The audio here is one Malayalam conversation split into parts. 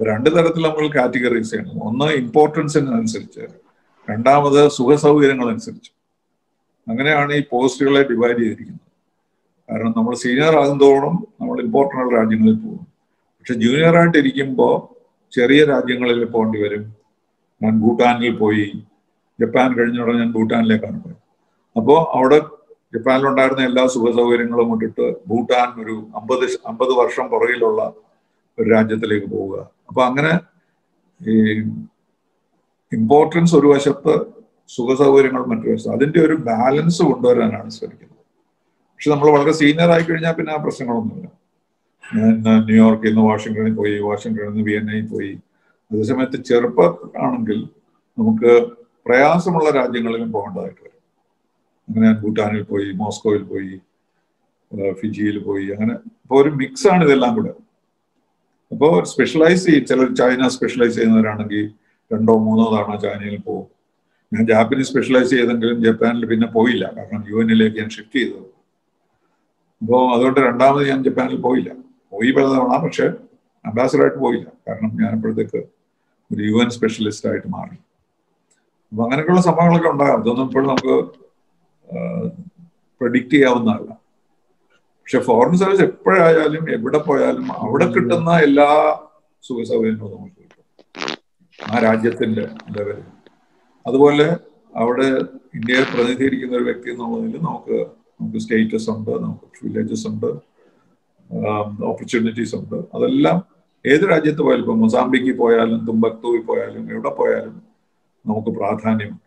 രണ്ട് തരത്തിൽ നമ്മൾ കാറ്റഗറൈസ് ചെയ്യണം ഒന്ന് ഇമ്പോർട്ടൻസിനനുസരിച്ച് രണ്ടാമത് സുഖസൗകര്യങ്ങൾ അനുസരിച്ച് അങ്ങനെയാണ് ഈ പോസ്റ്റുകളെ ഡിവൈഡ് ചെയ്തിരിക്കുന്നത് കാരണം നമ്മൾ സീനിയർ ആകുന്തോറും നമ്മൾ ഇമ്പോർട്ടൻ്റ് രാജ്യങ്ങളിൽ പോകും പക്ഷെ ജൂനിയർ ആയിട്ട് ഇരിക്കുമ്പോൾ ചെറിയ രാജ്യങ്ങളിൽ പോകേണ്ടി വരും ഞാൻ ഭൂട്ടാനിൽ പോയി ജപ്പാൻ കഴിഞ്ഞ ഉടനെ ഞാൻ ഭൂട്ടാനിലേക്കാണ് പോയത് അപ്പോൾ അവിടെ ജപ്പാനിലുണ്ടായിരുന്ന എല്ലാ സുഖ സൗകര്യങ്ങളും ഇട്ടിട്ട് ഭൂട്ടാൻ ഒരു അമ്പത് അമ്പത് വർഷം പുറകിലുള്ള ഒരു രാജ്യത്തിലേക്ക് പോവുക അപ്പൊ അങ്ങനെ ഈ ഇമ്പോർട്ടൻസ് ഒരു വശത്ത് സുഖ സൗകര്യങ്ങൾ മറ്റു വശത്ത് അതിന്റെ ഒരു ബാലൻസ് കൊണ്ടുവരാനാണ് ശ്രമിക്കുന്നത് പക്ഷെ നമ്മൾ വളരെ സീനിയർ ആയി കഴിഞ്ഞാൽ പിന്നെ ആ പ്രശ്നങ്ങളൊന്നുമില്ല ഞാൻ ന്യൂയോർക്കിൽ നിന്ന് വാഷിംഗ്ടണിൽ പോയി വാഷിംഗ്ടണിൽ നിന്ന് വിയന്നയിൽ പോയി അതേസമയത്ത് ചെറുപ്പമാണെങ്കിൽ നമുക്ക് പ്രയാസമുള്ള രാജ്യങ്ങളിലും പോകേണ്ടതായിട്ട് വരും അങ്ങനെ ഞാൻ ഭൂട്ടാനിൽ പോയി മോസ്കോയിൽ പോയി ഫിജിയിൽ പോയി അങ്ങനെ അപ്പോൾ ഒരു മിക്സ് ആണ് ഇതെല്ലാം കൂടെ അപ്പോൾ സ്പെഷ്യലൈസ് ചെയ്യും ചിലർ ചൈന സ്പെഷ്യലൈസ് ചെയ്യുന്നവരാണെങ്കിൽ രണ്ടോ മൂന്നോ തവണ ചൈനയിൽ പോകും ഞാൻ ജാപ്പനീസ് സ്പെഷ്യലൈസ് ചെയ്തെങ്കിലും ജപ്പാനിൽ പിന്നെ പോയില്ല കാരണം യു എന്നിലേക്ക് ഞാൻ ഷിഫ്റ്റ് ചെയ്തത് അപ്പോൾ അതുകൊണ്ട് രണ്ടാമത് ഞാൻ ജപ്പാനിൽ പോയില്ല പോയി പലതവണ പക്ഷെ അംബാസഡറായിട്ട് പോയില്ല കാരണം ഞാൻ അപ്പോഴത്തേക്ക് ഒരു യു എൻ സ്പെഷ്യലിസ്റ്റ് ആയിട്ട് മാറി അപ്പൊ അങ്ങനെയൊക്കെയുള്ള സംഭവങ്ങളൊക്കെ ഉണ്ടാകാം അതൊന്നും ഇപ്പോൾ നമുക്ക് പ്രഡിക്റ്റ് ചെയ്യാവുന്നതല്ല പക്ഷെ ഫോറിൻ സർവീസ് എപ്പോഴായാലും എവിടെ പോയാലും അവിടെ കിട്ടുന്ന എല്ലാ സുഖ സൗകര്യങ്ങളും നമുക്ക് കിട്ടും ആ രാജ്യത്തിന്റെ ലെവലിൽ അതുപോലെ അവിടെ ഇന്ത്യയെ പ്രതിനിധീകരിക്കുന്ന ഒരു വ്യക്തി എന്നുള്ളതിൽ നമുക്ക് നമുക്ക് സ്റ്റേറ്റസ് ഉണ്ട് നമുക്ക് വില്ലേജസ് ഉണ്ട് ഓപ്പർച്യൂണിറ്റീസ് ഉണ്ട് അതെല്ലാം ഏത് രാജ്യത്ത് പോയാലും ഇപ്പൊ മൊസാംബിക്കിൽ പോയാലും തുമ്പക്തൂവിൽ പോയാലും എവിടെ പോയാലും നമുക്ക് പ്രാധാന്യമുണ്ട്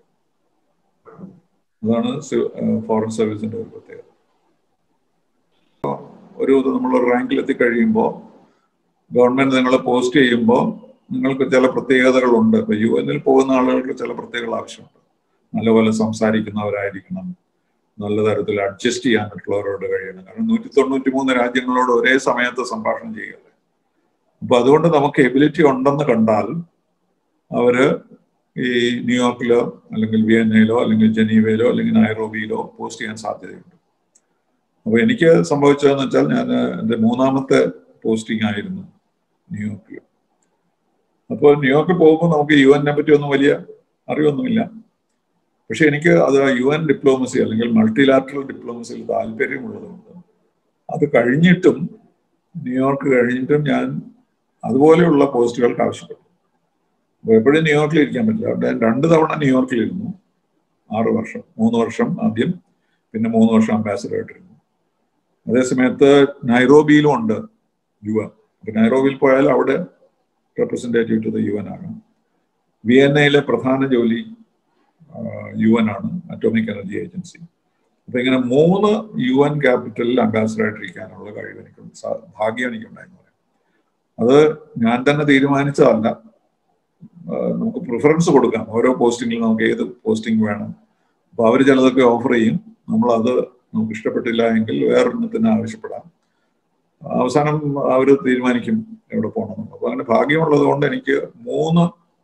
അതാണ് ഫോറിൻ സർവീസിന്റെ ഒരു പ്രത്യേകത ഒരു നമ്മൾ റാങ്കിൽ എത്തിക്കഴിയുമ്പോൾ ഗവൺമെന്റ് നിങ്ങളെ പോസ്റ്റ് ചെയ്യുമ്പോൾ നിങ്ങൾക്ക് ചില പ്രത്യേകതകളുണ്ട് ഇപ്പൊ യു എന്നിൽ പോകുന്ന ആളുകൾക്ക് ചില പ്രത്യേകത ആവശ്യമുണ്ട് നല്ലപോലെ സംസാരിക്കുന്നവരായിരിക്കണം നല്ല തരത്തിൽ അഡ്ജസ്റ്റ് ചെയ്യാൻ മറ്റുള്ളവരോട് കഴിയണം കാരണം നൂറ്റി തൊണ്ണൂറ്റി മൂന്ന് രാജ്യങ്ങളോട് ഒരേ സമയത്ത് സംഭാഷണം ചെയ്യുക അപ്പൊ അതുകൊണ്ട് നമുക്ക് എബിലിറ്റി ഉണ്ടെന്ന് കണ്ടാൽ അവര് ഈ ന്യൂയോർക്കിലോ അല്ലെങ്കിൽ വിയന്നയിലോ അല്ലെങ്കിൽ ജനീവയിലോ അല്ലെങ്കിൽ നൈറോബിയിലോ പോസ്റ്റ് ചെയ്യാൻ സാധ്യതയുണ്ട് അപ്പൊ എനിക്ക് സംഭവിച്ചതെന്ന് വെച്ചാൽ ഞാൻ എൻ്റെ മൂന്നാമത്തെ പോസ്റ്റിംഗ് ആയിരുന്നു ന്യൂയോർക്കിൽ അപ്പോൾ ന്യൂയോർക്കിൽ പോകുമ്പോൾ നമുക്ക് യു എന്നെ പറ്റി ഒന്നും വലിയ അറിവൊന്നുമില്ല പക്ഷെ എനിക്ക് അത് യു എൻ ഡിപ്ലോമസി അല്ലെങ്കിൽ മൾട്ടിലാറ്ററൽ ഡിപ്ലോമസിയിൽ താല്പര്യമുള്ളതുകൊണ്ട് അത് കഴിഞ്ഞിട്ടും ന്യൂയോർക്ക് കഴിഞ്ഞിട്ടും ഞാൻ അതുപോലെയുള്ള പോസ്റ്റുകൾക്ക് ആവശ്യപ്പെട്ടു അപ്പോൾ എപ്പോഴും ന്യൂയോർക്കിൽ ഇരിക്കാൻ പറ്റില്ല അവിടെ രണ്ട് തവണ ന്യൂയോർക്കിലിരുന്നു ആറ് വർഷം മൂന്ന് വർഷം ആദ്യം പിന്നെ മൂന്ന് വർഷം അംബാസഡർ ആയിട്ടിരുന്നു അതേസമയത്ത് നൈറോബിയിലും ഉണ്ട് യു എൻ അപ്പൊ നൈറോബിയിൽ പോയാൽ അവിടെ representative to the U N ആണ് വിയന്നയിലെ പ്രധാന ജോലി യു എൻ ആണ് അറ്റോമിക് എനർജി ഏജൻസി അപ്പൊ ഇങ്ങനെ മൂന്ന് യു എൻ ക്യാപിറ്റലിൽ അംബാസഡർ ആയിട്ടിരിക്കാനുള്ള കഴിവ് എനിക്ക് ഭാഗ്യം എനിക്കുണ്ടായിരുന്നു അത് ഞാൻ തന്നെ തീരുമാനിച്ചതല്ല നമുക്ക് പ്രിഫറൻസ് കൊടുക്കാം ഓരോ പോസ്റ്റിങ്ങിലും നമുക്ക് ഏത് പോസ്റ്റിംഗ് വേണം അപ്പൊ അവർ ചിലതൊക്കെ ഓഫർ ചെയ്യും നമ്മൾ അത് നമുക്ക് ഇഷ്ടപ്പെട്ടില്ല എങ്കിൽ വേറൊരെണ്ണത്തിന് ആവശ്യപ്പെടാം അവസാനം അവർ തീരുമാനിക്കും എവിടെ പോകണം അപ്പൊ അങ്ങനെ ഭാഗ്യമുള്ളത് കൊണ്ട് എനിക്ക് മൂന്ന്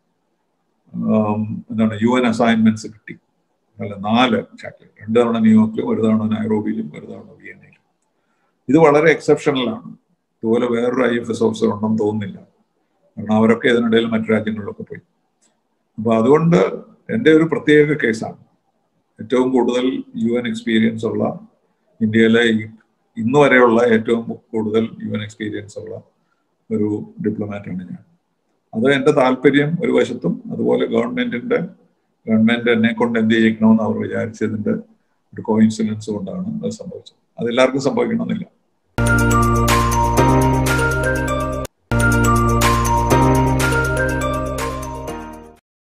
എന്താണ് യു എൻ അസൈൻമെന്റ്സ് കിട്ടി അല്ല നാല് ചാക്ലേറ്റ് രണ്ട് തവണ ന്യൂയോർക്കിലും ഒരു തവണ നൈറോബിയിലും ഒരു തവണ വിയന്നയിലും ഇത് വളരെ എക്സെപ്ഷണലാണ് ഇതുപോലെ വേറൊരു ഐ എഫ് എസ് ഓഫീസർ ഉണ്ടെന്ന് തോന്നുന്നില്ല കാരണം അവരൊക്കെ ഇതിനിടയിൽ മറ്റു രാജ്യങ്ങളിലൊക്കെ പോയി അപ്പൊ അതുകൊണ്ട് എൻ്റെ ഒരു പ്രത്യേക കേസാണ് ഏറ്റവും കൂടുതൽ യു എൻ എക്സ്പീരിയൻസ് ഉള്ള ഇന്ത്യയിലെ ഇന്ന് വരെയുള്ള ഏറ്റവും കൂടുതൽ യു എൻ എക്സ്പീരിയൻസ് ഉള്ള ഒരു ഡിപ്ലോമാറ്റാണ് ഞാൻ അത് എൻ്റെ താല്പര്യം ഒരു വശത്തും അതുപോലെ ഗവൺമെന്റിന്റെ ഗവൺമെന്റ് എന്നെ കൊണ്ട് എന്ത് ചെയ്യിക്കണമെന്ന് അവർ വിചാരിച്ചതിന്റെ ഒരു കോയിൻസിഡൻസ് കൊണ്ടാണ് അത് സംഭവിച്ചത് അതെല്ലാവർക്കും സംഭവിക്കണമെന്നില്ല